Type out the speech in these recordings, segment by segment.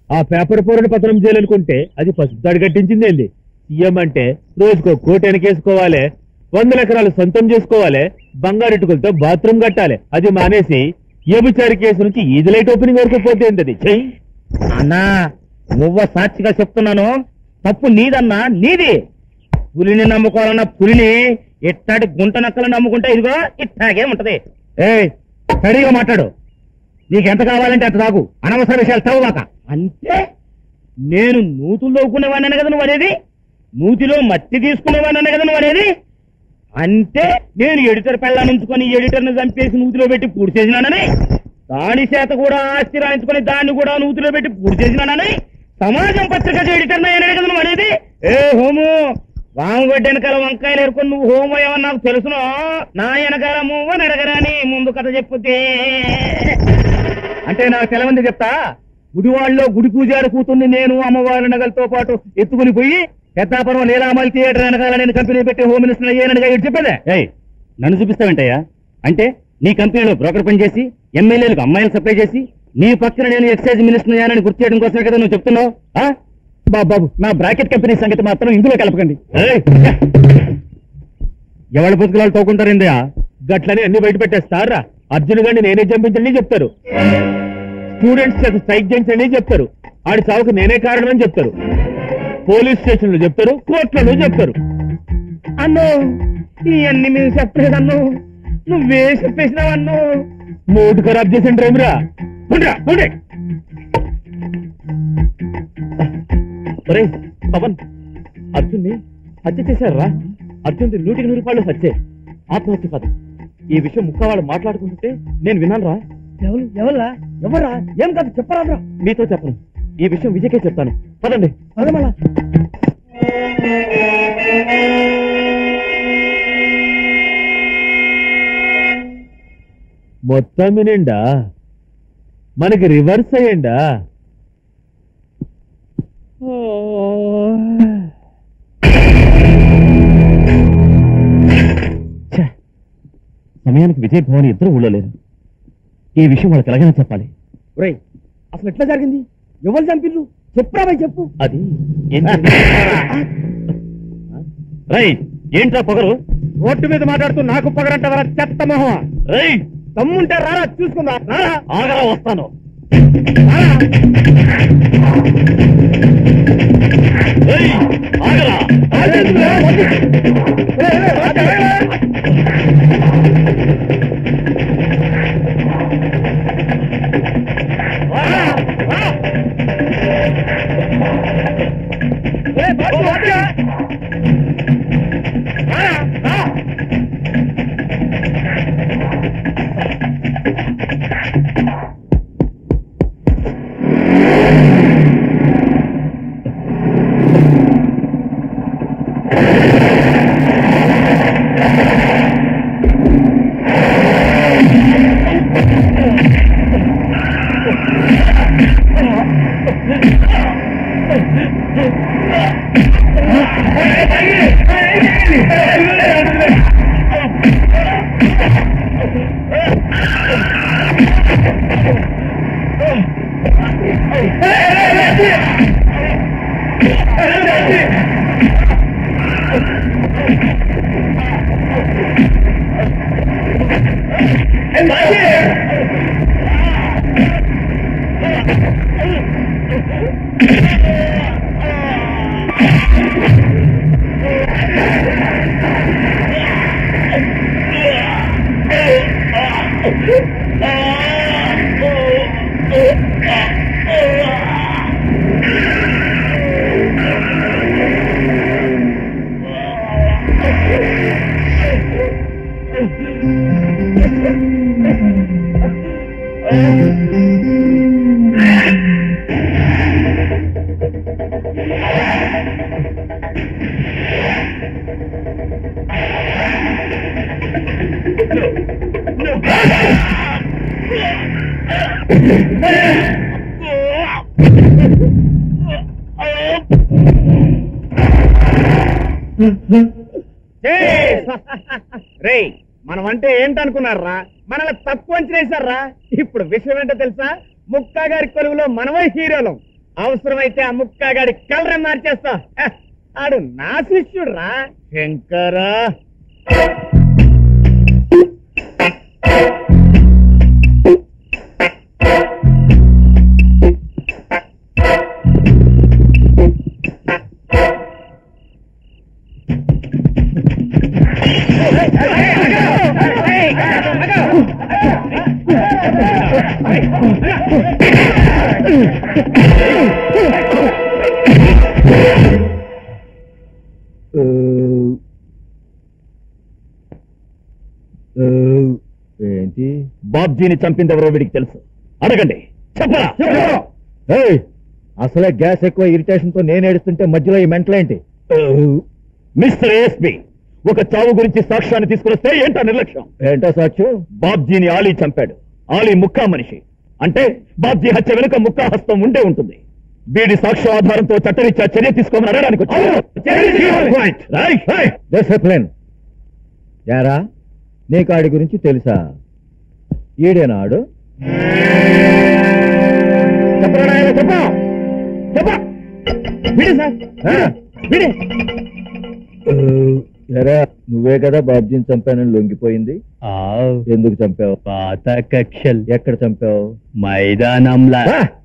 ఆ పేపర్ పౌరుని పతనం చేయాలనుకుంటే అది పసుపు కట్టించింది ఏంది సీఎం అంటే రోజుకో కోటి వెనకేసుకోవాలి వందల ఎకరాలు సొంతం చేసుకోవాలి బంగారెట్టుకులతో బాత్రూమ్ కట్టాలి అది మానేసి ఏబుచారి కేసు నుంచి ఈది లైట్ ఓపెనింగ్ వరకు పోతే ఏంటది చెయ్యి అన్నా నువ్వ సాక్షిగా చెప్తున్నాను తప్పు నీదన్నా నీది పులిని నమ్ముకోవాలన్న పులిని ఎట్టాటి గుంట నక్కలు నమ్ముకుంటే ఇదిగో ఇట్టాగే ఉంటది ఏ సరిగా మాట్లాడు నీకెంత కావాలంటే అంత తాగు అనవసర విషయాలు చదవక అంటే నేను నూతులు తవ్వుకునేవాడిని కదా నువ్వు అనేది నూతిలో మట్టి తీసుకునేవాడిని కదా నువ్వు అనేది అంటే నేను ఎడిటర్ పెళ్ళాన్ని ఉంచుకొని ఎడిటర్ని చంపేసి నూతిలో పెట్టి పూర్తి చేసినానని దాని చేత కూడా ఆస్తి రాయించుకొని దాన్ని కూడా నూతిలో పెట్టి పూర్తి చేసినానని సమాజం పత్రిక ఎడిటర్ అయ్యాను కదా నువ్వు అనేది ఏ హోము వామగడ్డ వెనకాల వంకాయలు ఎరుకొని నువ్వు హోము అయ్యావని నాకు తెలుసును నా వెనకాల మూవ నడగరాని ముందు కథ చెప్పుతే అంటే నాకు తెలవంది చెప్తా గుడివాళ్ళలో గుడి పూజారి కూతుర్ని నేను అమ్మవారి నగలతో పాటు ఎత్తుకుని పోయి పెద్దాపురం లీలామల్ థియేటర్ వెనకాల నేను కంపెనీ పెట్టి హోమ్ మినిస్టర్ అయ్యానని చెప్పేదే ఏయ్ నన్ను చూపిస్తావేంటయ్యా అంటే నీ కంపెనీలో బ్రోకర్ పనిచేసి ఎమ్మెల్యేలకు అమ్మాయిలు సప్లై చేసి నీ పక్కన నేను ఎక్సైజ్ మినిస్టర్ అయ్యానని గుర్తు చేయడం కోసమే కదా నువ్వు చెప్తున్నావు ఆ? బాబు బాబు నా బ్రాకెట్ కంపెనీ సంగతి మాత్రం ఇందులో కలపకండి ఏయ్! ఎవరి బతుకులాలు తోకుంటారిందయా గట్లని అన్ని బయట పెట్టేస్తారా అర్జున్ గారిని నేనే చంపించండి చెప్తారు స్టూడెంట్స్ చేత స్ట్రైక్ చేయించండి చెప్తారు ఆడి చావుకు నేనే కారణం అని చెప్తారు పోలీస్ స్టేషన్ లో చెప్తారు కోర్టులలో చెప్తారు అన్ను ఇవన్నీ మేము చెప్పలేదన్ను నువ్వే చెప్పేసినావన్ను మూడు ఖరాబ్ చేసిన డ్రైవరా ఉండ్రా, ఉండే. ఒరే పవన్ అర్జున్ని హత్య చేశారా అర్జున్ నూటికి నూరు రూపాయలు హత్యే ఆత్మహత్య పదం ఈ విషయం ముక్క వాళ్ళు మాట్లాడుకుంటుంటే నేను విన్నాను రా ఎవరు ఎవరా ఎవరా ఏం కాదు చెప్పరాదురా మీతో చెప్పను ఈ విషయం విజయ్కే చెప్తాను పదండి పదమలా మొత్తం వినండా మనకి రివర్స్ అయ్యండా ఛే, సమయానికి విజయ్ భవాని ఇద్దరు ఊళ్ళో లేరు ఈ విషయం వాళ్ళకి ఎలాగైనా చెప్పాలి ఒరేయ్ అసలు ఎట్లా జరిగింది ఎవరు చంపిర్రు చెప్పురా భయ్ చెప్పు అది రై ఏంట్రా పొగరు రోడ్డు మీద మాట్లాడుతూ నాకు పగరంటావరా చెత్త మొహం రై తమ్ముంటే రారా చూసుకుందా రారా ఆగరా వస్తాను రారా. రేయ్, ఆగరా ఆగేందుకురా? వద్దు. రేయ్, రేయ్, రాజా, రేయ్, రేయ్. రారా, రారా. రేయ్, బాబు, వద్దురా. రారా, రా. రే మనం అంటే ఏంటనుకున్నారా మనల్ని తక్కువ అంచనేశారా ఇప్పుడు విషయం ఏంటో తెలుసా ముక్కా గారి కొలువులో మనమే హీరోలం అవసరమైతే ఆ ముక్కగాడి కలరే మార్చేస్తా హ, ఆడు నా శిష్యుడు రా శంకరా ఏంటి బాబ్జీని చంపింది ఎవరో వీడికి తెలుసు అడగండి చెప్పరా ఏయ్, అసలే గ్యాస్ ఎక్కువ ఇరిటేషన్ తో నేను ఏడుస్తుంటే మధ్యలో ఈ మెంటలేంటి మిస్టర్ ఎస్పి ఒక చావు గురించి సాక్ష్యాన్ని తీసుకువస్తే ఏంటో నిర్లక్ష్యం ఏంటో సాక్ష్యం బాబ్జీని ఆలీ చంపాడు ఆలీ ముక్కా మనిషి అంటే బాబ్జీ హత్య వెనుక ముక్కా హస్తం ఉండే ఉంటుంది వీడి సాక్ష్యం ఆధారంతో చట్టరీత్యా చర్య తీసుకోమని అడగడానికి డిసిప్లిన్ యారా నీకు ఆడి గురించి తెలుసా ఈడేనాడు చెప్పరా నాయనా, చెప్పు. చెప్పు. వీడే సార్. వీడే. ఎరా నువ్వే కదా బాబ్జీని చంపానని లొంగిపోయింది ఎందుకు చంపావు పాత కక్షల్ ఎక్కడ చంపావు మైదానంలా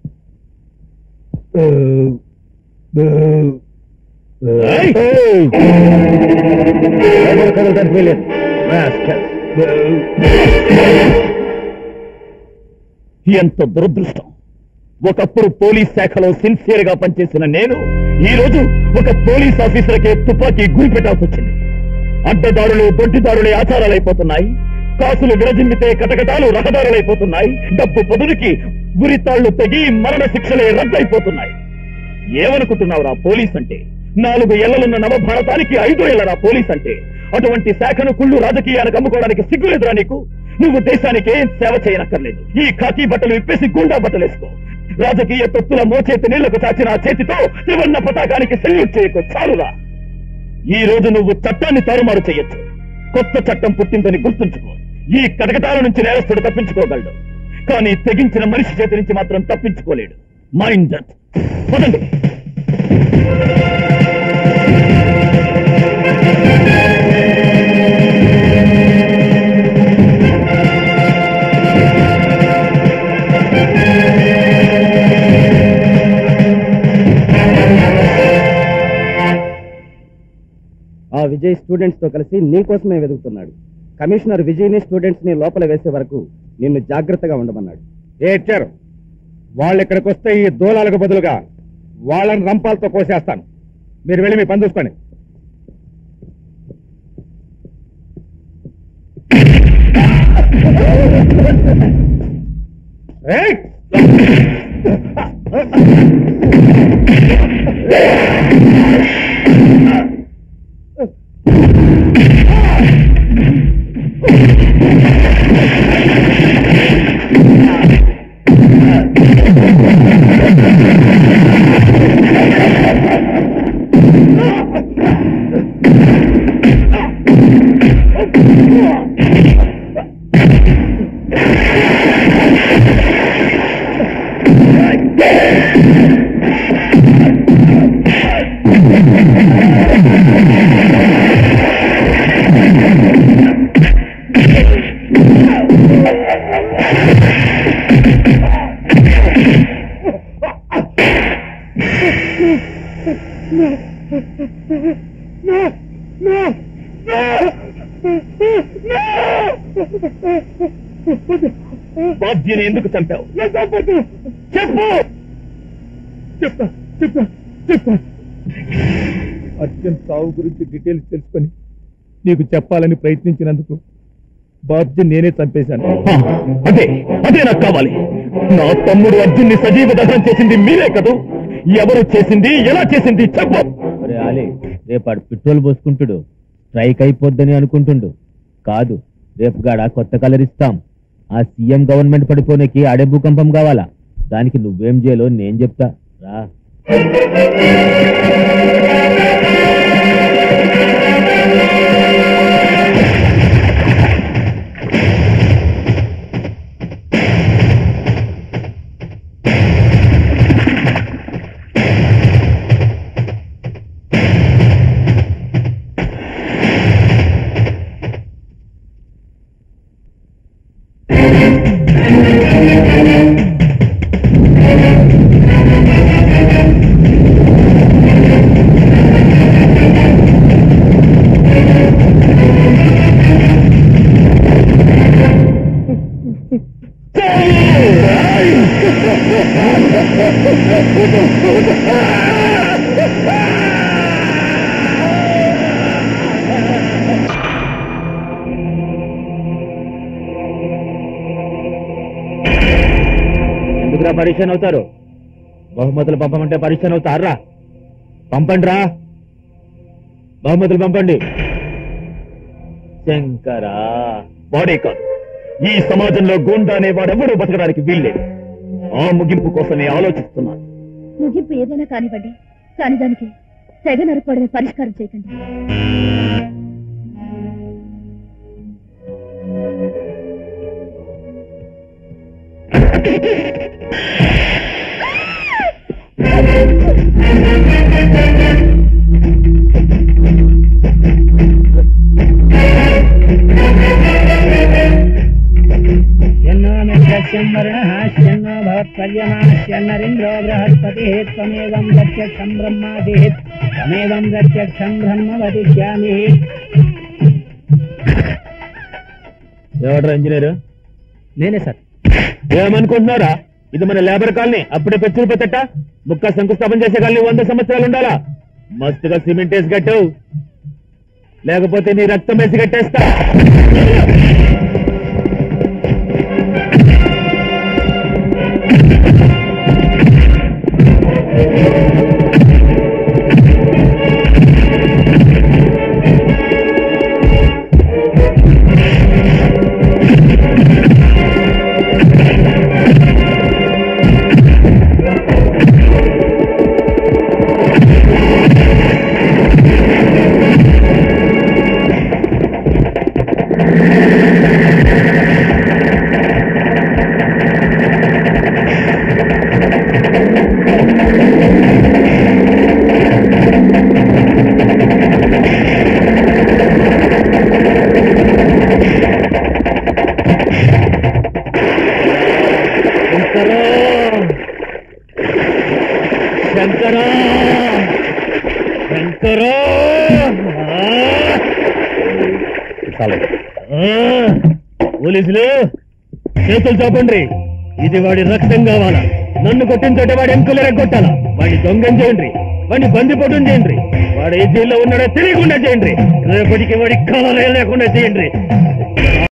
ఏయ్! ఎవరు కదలటానికి వీల్లేదు. Rascal. ఎంత దురదృష్టం ఒకప్పుడు పోలీస్ శాఖలో సిన్సియర్ గా పనిచేసిన నేను ఈ రోజు ఒక పోలీస్ ఆఫీసర్కే తుపాకీ గురి పెట్టాల్సి వచ్చింది అడ్డదారులు దొడ్డిదారులే ఆచారాలైపోతున్నాయి కాసులు విరజిమ్మితే కటకటాలు రహదారులైపోతున్నాయి డబ్బు పొదునికి ఉరితాళ్లు తెగి మరణ శిక్షలే రద్దయిపోతున్నాయి ఏమనుకుంటున్నావురా పోలీస్ అంటే నాలుగు ఏళ్లలున్న నవభారతానికి ఐదు ఏళ్లరా పోలీస్ అంటే అటువంటి శాఖను కుళ్ళు రాజకీయానికి అమ్ముకోవడానికి సిగ్గులేదురా నీకు నువ్వు దేశానికి ఏం సేవ చేయనక్కర్లేదు ఈ ఖాకీ బట్టలు విప్పేసి గుండా బట్టలు వేసుకో రాజకీయ తొత్తుల మోచేతి నీళ్లకు చాచిన ఆ చేతితో త్రివర్ణ పతాకానికి సెల్యూట్ చేయకు చాలురా ఈ రోజు నువ్వు చట్టాన్ని తారుమారు చేయొచ్చు కొత్త చట్టం పుట్టిందని గుర్తుంచుకో ఈ కటకటాల నుంచి నేరస్తుడు తప్పించుకోగలడు కానీ తెగించిన మనిషి చేతి నుంచి మాత్రం తప్పించుకోలేడు మైండ్ దట్ పదండి ఆ విజయ్ స్టూడెంట్స్ తో కలిసి నీ కోసమే వెతుకుతున్నాడు కమిషనర్ విజయ్ ని స్టూడెంట్స్ ని లోపల వేసే వరకు నిన్ను జాగ్రత్తగా ఉండమన్నాడు ఏడ్చారు వాళ్ళు ఇక్కడికి వస్తే ఈ దూలాలకు బదులుగా వాళ్ళని రంపాలతో కోసేస్తాను మీరు వెళ్ళి మీ పని చూసుకోండి ఏయ్! బాబ్జీని ఎందుకు చంపావు చెప్పు చెప్తా చెప్తా చెప్తా అర్జున్ సావు గురించి డీటెయిల్స్ తెలుసుకొని నీకు చెప్పాలని ప్రయత్నించినందుకు బాబ్జీ నేనే చంపేశాను ఆ, అదే అదే నాకు కావాలి నా తమ్ముడు అర్జున్ని సజీవ దహనం చేసింది మీరే కదూ ఎవరు చేసింది ఎలా చేసింది చెప్పు అరే ఆలే రేపాడు పెట్రోల్ పోసుకుంటుడు స్ట్రైక్ అయిపోద్దని అనుకుంటుండు కాదు రేపు గాడ కొత్త కలర్ ఇస్తాం ఆ సీఎం గవర్నమెంట్ పడిపోనేకి ఆడే భూకంపం కావాలా దానికి నువ్వేం చేయాలో నేను చెప్తా రా ఎందుకురా పరీక్ష అవుతారు బహుమతులు పంపమంటే పరీక్ష అవుతారా పంపండి రా బహుమతులు పంపండి శంకరా వాడే కాదు ఈ సమాజంలో గూండా అనే వాడెవడూ బతకడానికి వీల్లేదు ఆ ముగింపు కోసమే ఆలోచిస్తున్నాను ముగింపు ఏదైనా కానివ్వండి కాని దానికి తెగ నరుకోవడమే పరిష్కారం చేయకండి ఎన్నో మిత్రస్యం వర్ణః శన్నో భవత్పర్యమాశ్యన్నరింద్రో బృహస్పతిः త్వమేవం ప్రత్యక్షం బ్రహ్మాదిः త్వమేవం ప్రత్యక్షం బ్రహ్మ వదిష్యామి ఎవడ్రా ఇంజనీర్ నేనే సార్ ఏమనుకుంటున్నారా ఇది మన లేబర్ కాలనీ అప్పుడే పెచ్చులు పెట్టట ముక్క శంకుస్థాపన చేసే కాలనీ వంద సంవత్సరాలు ఉండాలా మస్తుగా సిమెంట్ వేసి కట్టు లేకపోతే నీ రక్తం వేసి కట్టేస్తా శంకరా శంకరా శంకరా పోలీసులు చేతులు చాపండి ఇది వాడి రక్తం కావాలా నన్ను కొట్టిన చోట వాడి ఎంకులు రెగ్గొట్టాలా వాడిని దొంగం చేయండి వాడిని బందిపోటం చేయండి వాడు ఏ జైల్లో ఉన్నాడో తెలియకుండా చేయండి రేపటికి వాడి కాలే లేకుండా చేయండి